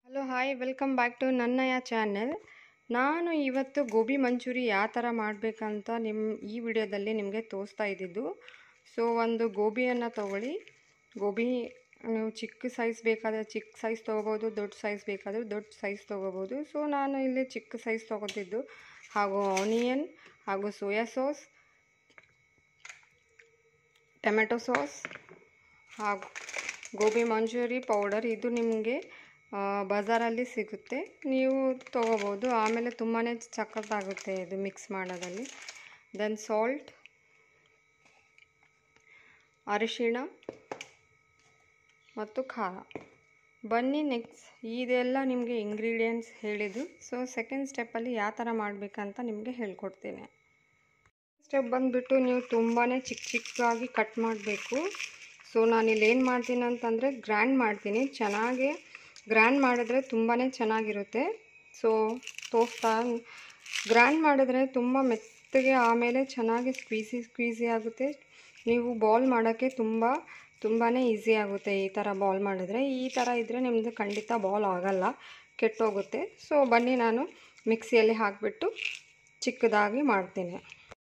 hello hi welcome back to ನನ್ನಯ channel ನಾನು ಇವತ್ತು ಗೋಬಿ ಮಂಚೂರಿ ಯಾವ ಥರ ಮಾಡಬೇಕಂತ ನಿಮ್ಮ ಈ ವಿಡಿಯೋದಲ್ಲಿ ನಿಮಗೆ ತೋರಿಸ್ತಾ ಇದ್ದಿದ್ದು ಸೊ ಒಂದು ಗೋಬಿಯನ್ನು ತೊಗೊಳ್ಳಿ ಗೋಬಿ ನೀವು ಚಿಕ್ಕ ಸೈಜ್ ಬೇಕಾದರೆ ಚಿಕ್ಕ ಸೈಜ್ ತೊಗೋಬೋದು ದೊಡ್ಡ ಸೈಜ್ ಬೇಕಾದರೆ ದೊಡ್ಡ ಸೈಜ್ ತೊಗೋಬೋದು ಸೊ ನಾನು ಇಲ್ಲಿ ಚಿಕ್ಕ ಸೈಜ್ ತೊಗೋತಿದ್ದು ಹಾಗೂ ಆನಿಯನ್ ಹಾಗೂ ಸೋಯಾ ಸಾಸ್ ಟೊಮೆಟೊ ಸಾಸ್ ಹಾಗೂ ಗೋಬಿ ಮಂಚೂರಿ ಪೌಡರ್ ಇದು ನಿಮಗೆ ಬಜಾರಲ್ಲಿ ಸಿಗುತ್ತೆ ನೀವು ತೊಗೋಬೋದು ಆಮೇಲೆ ತುಂಬಾ ಸಖತ್ತಾಗುತ್ತೆ ಇದು ಮಿಕ್ಸ್ ಮಾಡೋದಲ್ಲಿ ದೆನ್ ಸಾಲ್ಟ್ ಅರಿಶಿಣ ಮತ್ತು ಖಾರ ಬನ್ನಿ ನೆಕ್ಸ್ಟ್ ಇದೆಲ್ಲ ನಿಮಗೆ ಇಂಗ್ರೀಡಿಯೆಂಟ್ಸ್ ಹೇಳಿದ್ದು ಸೊ ಸೆಕೆಂಡ್ ಸ್ಟೆಪ್ಪಲ್ಲಿ ಯಾವ ಥರ ಮಾಡಬೇಕಂತ ನಿಮಗೆ ಹೇಳ್ಕೊಡ್ತೀನಿ ಸ್ಟೆಪ್ ಬಂದುಬಿಟ್ಟು ನೀವು ತುಂಬಾ ಚಿಕ್ಕ ಚಿಕ್ಕದಾಗಿ ಕಟ್ ಮಾಡಬೇಕು ಸೊ ನಾನಿಲ್ಲಿ ಏನು ಮಾಡ್ತೀನಿ ಅಂತಂದರೆ ಗ್ರ್ಯಾಂಡ್ ಮಾಡ್ತೀನಿ ಚೆನ್ನಾಗಿ ಗ್ರ್ಯಾಂಡ್ ಮಾಡಿದ್ರೆ ತುಂಬಾ ಚೆನ್ನಾಗಿರುತ್ತೆ ಸೊ ತೋರಿಸ್ತಾ ಗ್ರ್ಯಾಂಡ್ ಮಾಡಿದ್ರೆ ತುಂಬ ಮೆತ್ತಗೆ ಆಮೇಲೆ ಚೆನ್ನಾಗಿ ಸ್ಕ್ವೀಸಿ ಸ್ಕ್ವೀಸಿ ಆಗುತ್ತೆ ನೀವು ಬಾಲ್ ಮಾಡೋಕ್ಕೆ ತುಂಬ ತುಂಬಾ ಈಸಿ ಆಗುತ್ತೆ ಈ ಥರ ಬಾಲ್ ಮಾಡಿದ್ರೆ ಈ ಥರ ಇದ್ದರೆ ನಿಮ್ಮದು ಖಂಡಿತ ಬಾಲ್ ಆಗೋಲ್ಲ ಕೆಟ್ಟೋಗುತ್ತೆ ಸೊ ಬನ್ನಿ ನಾನು ಮಿಕ್ಸಿಯಲ್ಲಿ ಹಾಕಿಬಿಟ್ಟು ಚಿಕ್ಕದಾಗಿ ಮಾಡ್ತೀನಿ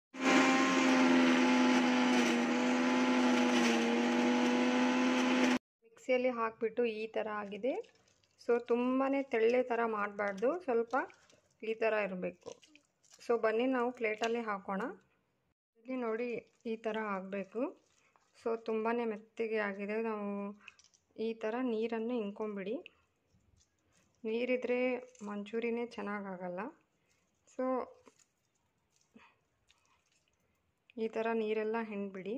ಮಿಕ್ಸಿಯಲ್ಲಿ ಹಾಕಿಬಿಟ್ಟು ಈ ಥರ ಆಗಿದೆ ಸೊ ತುಂಬಾ ತೆಳ್ಳೆ ಥರ ಮಾಡಬಾರ್ದು ಸ್ವಲ್ಪ ಈ ಥರ ಇರಬೇಕು ಸೊ ಬನ್ನಿ ನಾವು ಪ್ಲೇಟಲ್ಲಿ ಹಾಕೋಣ ಇಲ್ಲಿ ನೋಡಿ ಈ ಥರ ಆಗಬೇಕು ಸೊ ತುಂಬಾ ಮೆತ್ತಗೆ ಆಗಿದೆ ನಾವು ಈ ಥರ ನೀರನ್ನು ಹಿಂಕೊಂಬಿಡಿ ನೀರಿದ್ರೆ ಮಂಚೂರಿನೇ ಚೆನ್ನಾಗಾಗಲ್ಲ ಸೊ ಈ ಥರ ನೀರೆಲ್ಲ ಹಿಂಡ್ಬಿಡಿ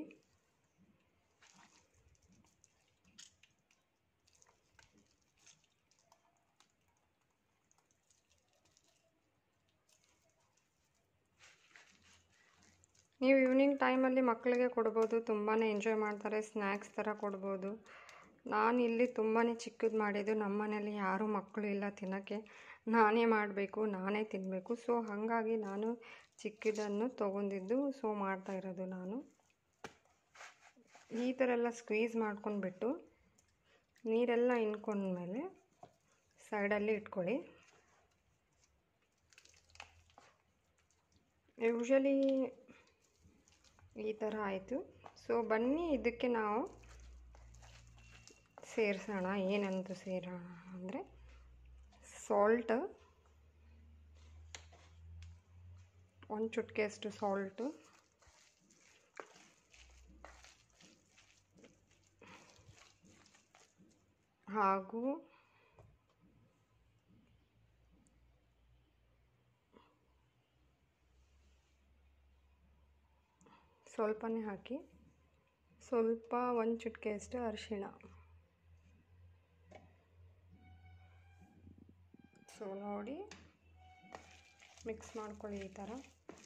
ನೀವು ಈವ್ನಿಂಗ್ ಟೈಮಲ್ಲಿ ಮಕ್ಕಳಿಗೆ ಕೊಡ್ಬೋದು ತುಂಬಾ ಎಂಜಾಯ್ ಮಾಡ್ತಾರೆ ಸ್ನ್ಯಾಕ್ಸ್ ಥರ ಕೊಡ್ಬೋದು ನಾನು ಇಲ್ಲಿ ತುಂಬಾ ಚಿಕ್ಕದು ಮಾಡಿದ್ದು ನಮ್ಮ ಮನೇಲಿ ಯಾರೂ ಮಕ್ಕಳು ಇಲ್ಲ ತಿನ್ನೋಕ್ಕೆ ನಾನೇ ಮಾಡಬೇಕು ನಾನೇ ತಿನ್ನಬೇಕು ಸೊ ಹಾಗಾಗಿ ನಾನು ಚಿಕ್ಕದನ್ನು ತೊಗೊಂಡಿದ್ದು ಸೊ ಮಾಡ್ತಾ ಇರೋದು ನಾನು ಈ ಥರ ಎಲ್ಲ ಸ್ಕ್ವೀಸ್ ಮಾಡ್ಕೊಂಡ್ಬಿಟ್ಟು ನೀರೆಲ್ಲ ಇನ್ಕೊಂಡ್ಮೇಲೆ ಸೈಡಲ್ಲಿ ಇಟ್ಕೊಳ್ಳಿ ಯೂಶಲಿ ಈ ಥರ ಆಯಿತು ಸೊ ಬನ್ನಿ ಇದಕ್ಕೆ ನಾವು ಸೇರಿಸೋಣ ಏನಂತ ಸೇರೋಣ ಅಂದರೆ ಸಾಲ್ಟ್ ಒಂದು ಚುಟ್ಕೆಯಷ್ಟು ಸಾಲ್ಟು ಹಾಗೂ ಸ್ವಲ್ಪನೇ ಹಾಕಿ ಸ್ವಲ್ಪ ಒಂದು ಚುಟ್ಕೆಯಷ್ಟು ಅರಿಶಿಣ ಸೊ ನೋಡಿ ಮಿಕ್ಸ್ ಮಾಡ್ಕೊಳ್ಳಿ ಈ ಥರ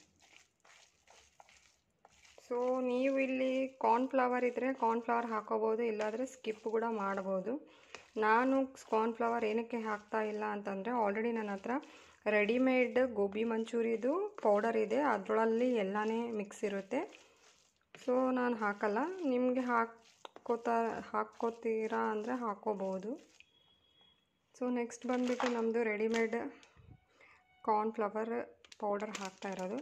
ಸೊ ನೀವು ಇಲ್ಲಿ ಕಾರ್ನ್ಫ್ಲವರ್ ಇದ್ದರೆ ಕಾರ್ನ್ಫ್ಲವರ್ ಹಾಕೋಬೋದು ಇಲ್ಲಾಂದರೆ ಸ್ಕಿಪ್ ಕೂಡ ಮಾಡ್ಬೋದು ನಾನು ಕಾರ್ನ್ಫ್ಲವರ್ ಏನಕ್ಕೆ ಹಾಕ್ತಾ ಇಲ್ಲ ಅಂತಂದರೆ ಆಲ್ರೆಡಿ ನನ್ನ ಹತ್ರ ರೆಡಿಮೇಡ್ ಗೋಬಿ ಮಂಚೂರಿದು ಪೌಡರ್ ಇದೆ ಅದರಲ್ಲಿ ಎಲ್ಲನೇ ಮಿಕ್ಸ್ ಇರುತ್ತೆ ಸೊ ನಾನು ಹಾಕಲ್ಲ ನಿಮಗೆ ಹಾಕ್ಕೋತಾ ಹಾಕ್ಕೋತೀರಾ ಅಂದರೆ ಹಾಕ್ಕೋಬೋದು ಸೊ ನೆಕ್ಸ್ಟ್ ಬಂದುಬಿಟ್ಟು ನಮ್ಮದು ರೆಡಿಮೇಡ್ ಕಾರ್ನ್ಫ್ಲವರ್ ಪೌಡರ್ ಹಾಕ್ತಾ ಇರೋದು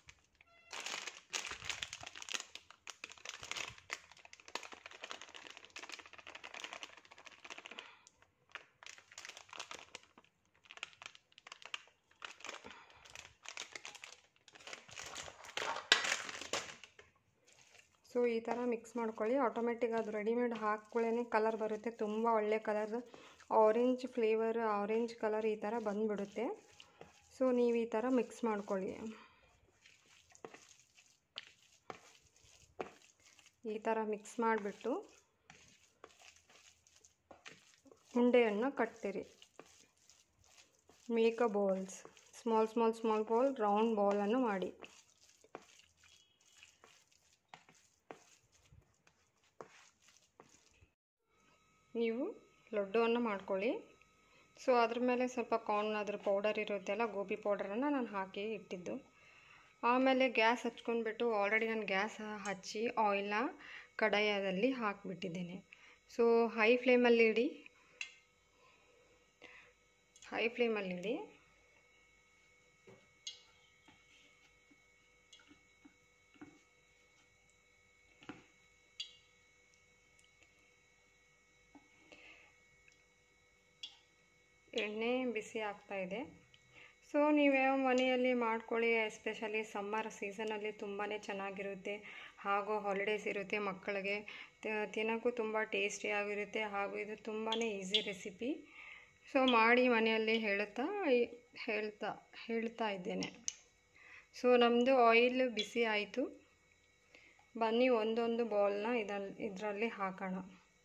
ಸೊ ಈ ಥರ ಮಿಕ್ಸ್ ಮಾಡ್ಕೊಳ್ಳಿ ಆಟೋಮೆಟಿಕ್ ಅದು ರೆಡಿಮೇಡ್ ಹಾಕ್ಕೊಳ್ಳೇ ಕಲರ್ ಬರುತ್ತೆ ತುಂಬ ಒಳ್ಳೆ colour orange flavour orange colour ಈ ಥರ ಬಂದುಬಿಡುತ್ತೆ ಸೊ ನೀವು ಈ ಥರ ಮಿಕ್ಸ್ ಮಾಡ್ಕೊಳ್ಳಿ ಈ ಥರ ಮಿಕ್ಸ್ ಮಾಡಿಬಿಟ್ಟು ಉಂಡೆಯನ್ನು ಕಟ್ತೀರಿ make a balls small small small ball round ಬಾಲನ್ನು ಮಾಡಿ ನೀವು ಲಡ್ಡುವನ್ನು ಮಾಡ್ಕೊಳ್ಳಿ ಸೊ ಅದ್ರ ಮೇಲೆ ಸ್ವಲ್ಪ ಕಾರ್ನ್ ಅದ್ರ ಪೌಡರ್ ಇರುತ್ತಲ್ಲ ಗೋಬಿ ಪೌಡರನ್ನು ನಾನು ಹಾಕಿ ಇಟ್ಟಿದ್ದು ಆಮೇಲೆ ಗ್ಯಾಸ್ ಹಚ್ಕೊಂಡ್ಬಿಟ್ಟು ಆಲ್ರೆಡಿ ನಾನು ಗ್ಯಾಸ್ ಹಚ್ಚಿ ಆಯಿಲ್ನ ಕಡಾಯದಲ್ಲಿ ಹಾಕಿಬಿಟ್ಟಿದ್ದೇನೆ ಸೊ ಹೈ ಫ್ಲೇಮಲ್ಲಿ ಇಡಿ ಹೈ ಫ್ಲೇಮಲ್ಲಿಡಿ ಎಣ್ಣೆ ಬಿಸಿ ಆಗ್ತಾ ಇದೆ ಸೊ ನೀವ್ಯಾವ ಮನೆಯಲ್ಲಿ ಮಾಡ್ಕೊಳ್ಳಿ ಎಸ್ಪೆಷಲಿ ಸಮ್ಮರ್ ಸೀಸನಲ್ಲಿ ತುಂಬಾ ಚೆನ್ನಾಗಿರುತ್ತೆ ಹಾಗೂ ಹಾಲಿಡೇಸ್ ಇರುತ್ತೆ ಮಕ್ಕಳಿಗೆ ತ- ತಿನ್ನೋಕ್ಕೂ ತುಂಬ ಟೇಸ್ಟಿಯಾಗಿರುತ್ತೆ ಹಾಗೂ ಇದು ತುಂಬಾ ಈಸಿ ರೆಸಿಪಿ ಸೊ ಮಾಡಿ ಮನೆಯಲ್ಲಿ ಹೇಳುತ್ತಾ ಈ- ಹೇಳ್ತಾ ಹೇಳ್ತಾ ಇದ್ದೇನೆ ಸೊ ನಮ್ಮದು ಆಯಿಲ್ ಬಿಸಿ ಆಯಿತು ಬನ್ನಿ ಒಂದೊಂದು ಬೌಲ್ನ ಇದಲ್ಲಿ ಇದರಲ್ಲಿ ಹಾಕೋಣ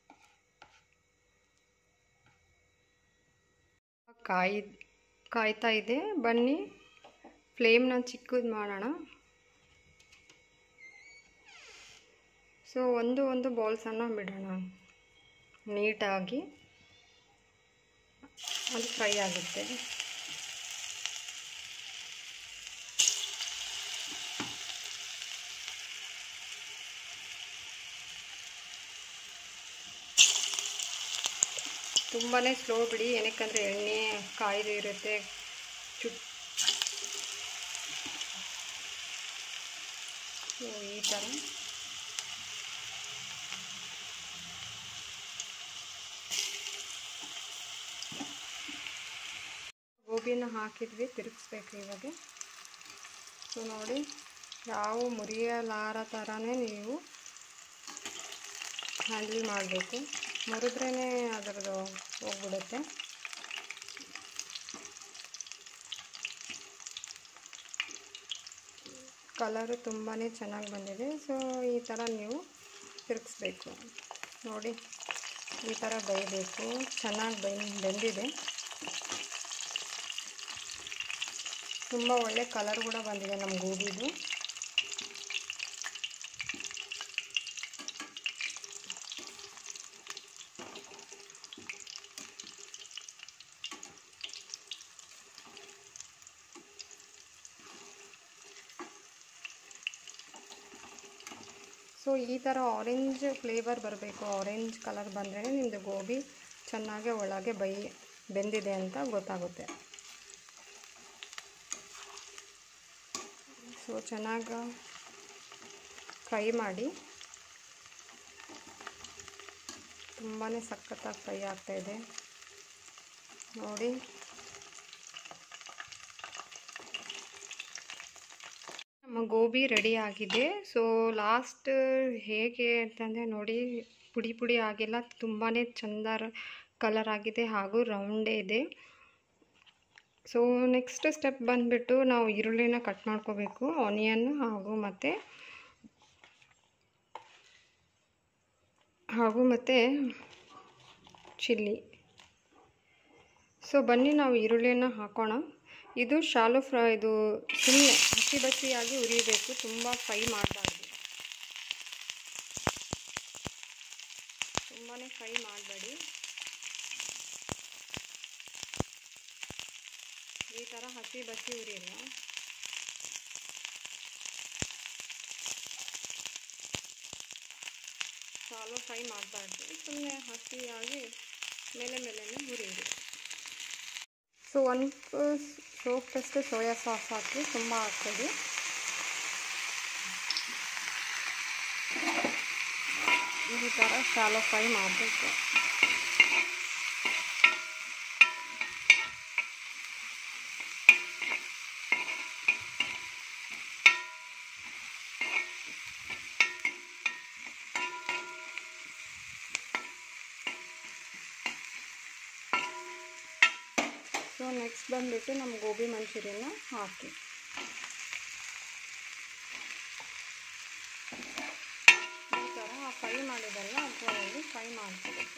ಕಾಯಿ ಕಾಯ್ತಾ ಇದೆ ಬನ್ನಿ ಫ್ಲೇಮ್ನ ಚಿಕ್ಕದು ಮಾಡೋಣ ಸೊ ಒಂದು ಒಂದು ಬೌಲ್ಸನ್ನು ಬಿಡೋಣ ನೀಟಾಗಿ ಅದು ಫ್ರೈ ಆಗುತ್ತೆ ತುಂಬಾ ಸ್ಲೋ ಬಿಡಿ ಏನಕ್ಕಂದರೆ ಎಣ್ಣೆ ಕಾಯ್ದು ಇರುತ್ತೆ ಚುಟ್ ಸೊ ಈ ಥರ ಗೋಬಿನ ಹಾಕಿದ್ವಿ ತಿರುಗಿಸ್ಬೇಕು ಇವಾಗ ಸೊ ನೋಡಿ ಯಾವ ಮುರಿಯಲಾರ ಥರನೇ ನೀವು ಹ್ಯಾಂಡಲ್ ಮಾಡಬೇಕು ಮುರಿದ್ರೇ ಅದರದ್ದು ಹೋಗ್ಬಿಡುತ್ತೆ ಕಲರು ತುಂಬಾ ಚೆನ್ನಾಗಿ ಬಂದಿದೆ ಸೊ ಈ ಥರ ನೀವು ತಿರುಗಿಸ್ಬೇಕು ನೋಡಿ ಈ ಥರ ಬೇಯಬೇಕು ಚೆನ್ನಾಗಿ ಬೆನ್ ಬೆಂದಿದೆ ತುಂಬ ಒಳ್ಳೆ ಕಲರ್ ಕೂಡ ಬಂದಿದೆ ನಮ್ಮ ಗೋಬಿದು ಸೊ ಈ ಥರ ಆರೆಂಜ್ ಫ್ಲೇವರ್ ಬರಬೇಕು ಆರೆಂಜ್ ಕಲರ್ ಬಂದರೆ ನಿಮ್ಮದು ಗೋಬಿ ಚೆನ್ನಾಗಿ ಒಳಗೆ ಬೈ ಬೆಂದಿದೆ ಅಂತ ಗೊತ್ತಾಗುತ್ತೆ ಸೊ ಚೆನ್ನಾಗಿ ಫ್ರೈ ಮಾಡಿ ತುಂಬಾ ಸಖತ್ತಾಗಿ ಫ್ರೈ ಆಗ್ತಾಯಿದೆ ನೋಡಿ ನಮ್ಮ ಗೋಬಿ ರೆಡಿ ಆಗಿದೆ ಸೊ ಲಾಸ್ಟ್ ಹೇಗೆ ಅಂತಂದರೆ ನೋಡಿ ಪುಡಿ ಪುಡಿ ಆಗಿಲ್ಲ ತುಂಬಾ ಚಂದ ಕಲರ್ ಆಗಿದೆ ಹಾಗೂ ರೌಂಡೇ ಇದೆ ಸೊ ನೆಕ್ಸ್ಟ್ ಸ್ಟೆಪ್ ಬಂದುಬಿಟ್ಟು ನಾವು ಈರುಳ್ಳಿನ ಕಟ್ ಮಾಡ್ಕೋಬೇಕು ಆನಿಯನ್ ಹಾಗೂ ಮತ್ತು ಹಾಗೂ ಮತ್ತು ಚಿಲ್ಲಿ ಸೊ ಬನ್ನಿ ನಾವು ಈರುಳ್ಳಿನ ಹಾಕೋಣ ಇದು ಶಾಲು ಫ್ರೈ ಇದು ಸುಮ್ಮನೆ ಹಸಿ ಬಸಿಯಾಗಿ ಉರಿಬೇಕು ತುಂಬ ಫ್ರೈ ಮಾಡಬಾರ್ದು ತುಂಬಾ ಫ್ರೈ ಮಾಡಬೇಡಿ ಈ ಥರ ಹಸಿ ಬಸಿ ಉರಿಲ್ಲ ಶಾಲು ಫ್ರೈ ಮಾಡಬಾರ್ದು ಸುಮ್ಮನೆ ಹಸಿಯಾಗಿ ಮೇಲೆ ಮೇಲೆ ಹುರಿಯಿರಿ ಸೊ ಒಂದು ಸೋಪಷ್ಟು ಸೋಯಾ ಸಾಸ್ ಹಾಕಿ ತುಂಬ ಹಾಕ್ಬೋದು ಈ ಥರ ಶಾಲೋ ಫ್ರೈ ಮಾಡಬೇಕು ಸೊ ನೆಕ್ಸ್ಟ್ ಬಂದುಬಿಟ್ಟು ನಮ್ಮ ಗೋಬಿ ಮಂಚೂರಿಯನ್ನ ಹಾಕಿ ಈ ಥರ ಫ್ರೈ ಮಾಡಿದಲ್ಲ ಅದರಲ್ಲಿ ಫ್ರೈ ಮಾಡ್ಕೋಬೇಕು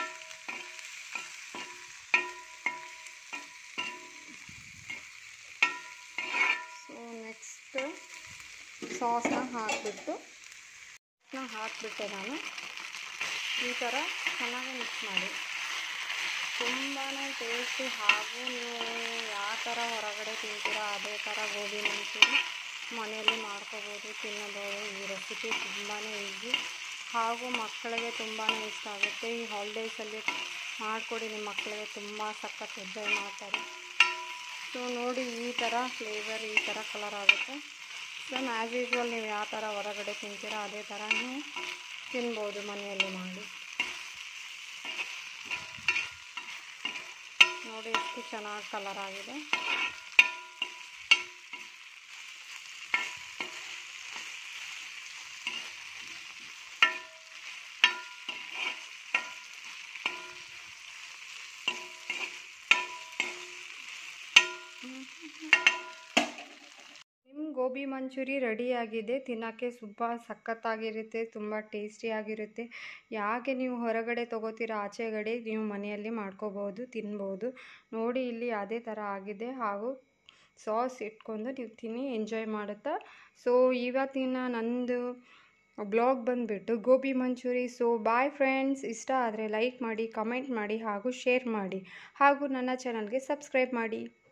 ಸೊ ನೆಕ್ಸ್ಟ್ ಸಾಸ್ನ ಹಾಕಿಬಿಟ್ಟು ಹಾಕಿಬಿಟ್ಟೆ ನಾನು ಈ ಥರ ಚೆನ್ನಾಗಿ ಮಿಕ್ಸ್ ಮಾಡಿ ತುಂಬಾ ಟೇಸ್ಟಿ ಹಾಗೂ ನೀವು ಯಾವ ಥರ ಹೊರಗಡೆ ತಿಂತೀರಾ ಅದೇ ಥರ ಗೋಬಿ ಮಂಚೂರಿ ಮನೆಯಲ್ಲಿ ಮಾಡ್ಕೋಬೋದು ತಿನ್ನಬೋದು ಈ ರೆಸಿಪಿ ತುಂಬಾ ಈಸಿ ಹಾಗೂ ಮಕ್ಕಳಿಗೆ ತುಂಬಾ ಇಷ್ಟ ಆಗುತ್ತೆ ಈ ಹಾಲಿಡೇಸಲ್ಲಿ ಮಾಡಿಕೊಡಿ ನಿಮ್ಮ ಮಕ್ಕಳಿಗೆ ತುಂಬ ಸಖತ್ ಎಂಜಾಯ್ ಮಾಡ್ತಾರೆ ಸೊ ನೋಡಿ ಈ ಥರ ಫ್ಲೇವರ್ ಈ ಥರ ಕಲರ್ ಆಗುತ್ತೆ ಸೇಮ್ ಆ್ಯಸ್ ಯೂಶ್ವಲ್ ನೀವು ಯಾವ ಥರ ಹೊರಗಡೆ ತಿಂತೀರೋ ಅದೇ ಥರ ನೀವು ತಿನ್ಬೋದು ಮನೆಯಲ್ಲಿ ಮಾಡಿ ನೋಡಿ ಎಷ್ಟು ಚೆನ್ನಾಗಿ ಕಲರ್ ಆಗಿದೆ ನಿಮ್ಮ ಗೋಬಿ ಮಂಚೂರಿ ರೆಡಿಯಾಗಿದೆ ತಿನ್ನೋಕ್ಕೆ ತುಂಬ ಸಖತ್ತಾಗಿರುತ್ತೆ ತುಂಬ ಟೇಸ್ಟಿಯಾಗಿರುತ್ತೆ ಯಾಕೆ ನೀವು ಹೊರಗಡೆ ತೊಗೋತೀರ ಆಚೆಗಡೆ ನೀವು ಮನೆಯಲ್ಲಿ ಮಾಡ್ಕೋಬೋದು ತಿನ್ಬೋದು ನೋಡಿ ಇಲ್ಲಿ ಅದೇ ಥರ ಆಗಿದೆ ಹಾಗೂ ಸಾಸ್ ಇಟ್ಕೊಂಡು ನೀವು ತಿನ್ನಿ ಎಂಜಾಯ್ ಮಾಡುತ್ತಾ ಸೊ ಇವತ್ತಿನ ನಂದು ಬ್ಲಾಗ್ ಬಂದುಬಿಟ್ಟು gobi manchuri so bye friends ಇಷ್ಟ ಆದರೆ ಲೈಕ್ ಮಾಡಿ ಕಮೆಂಟ್ ಮಾಡಿ ಹಾಗೂ ಶೇರ್ ಮಾಡಿ ಹಾಗೂ ನನ್ನ ಚಾನಲ್ಗೆ ಸಬ್ಸ್ಕ್ರೈಬ್ ಮಾಡಿ